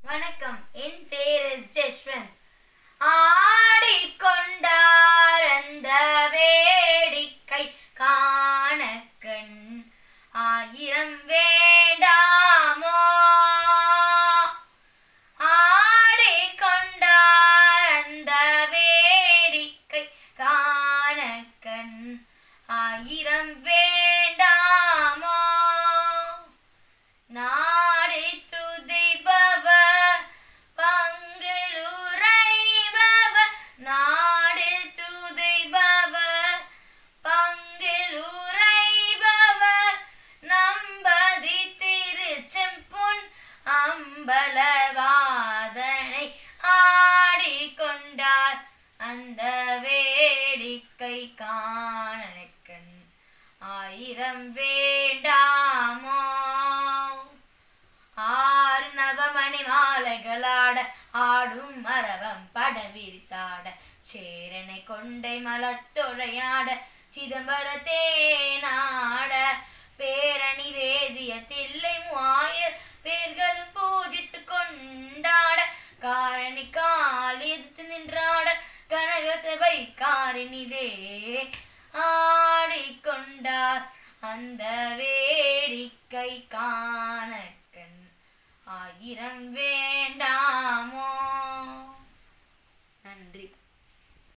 வணக்கம் என் பேர் எஸ் ஜஸ்வந்த் ஆடிக்கொண்டார் அந்த வேடிக்கை காண கண் ஆயிரம் வேண்டாமோ ஆடிக்கொண்டார் அந்த வேடிக்கை காண கண் ஆயிரம் வேண்டாமோ நாடி துதிபவ பங்கிலுரைபவ நாடி துதிபவ பங்கிலுரைபவ நம்பதி திருச்செம்பொன் அம்பலவாதனை ஆடிக்கொண்டார் அந்த வேடிக்கை காணக்கண் ஆயிரம் வேண்டாமோ ஆறு நவமணி மாலைகளாட ஆடும் மரவம் படம் விரித்தாட சேரனை கொண்டை மலத்தொழையாட சிதம்பர தேனாட பேரணி வேதிய தில்லை மூவாயிரம் பேர்களும் பூஜித்து கொண்டாட காரணி கால் எதிர்த்து நின்றாட கனக சபை காரினிலே ஆடிக்கொண்டார் அந்த வேடிக்கை காண கண் ஆயிரம் வே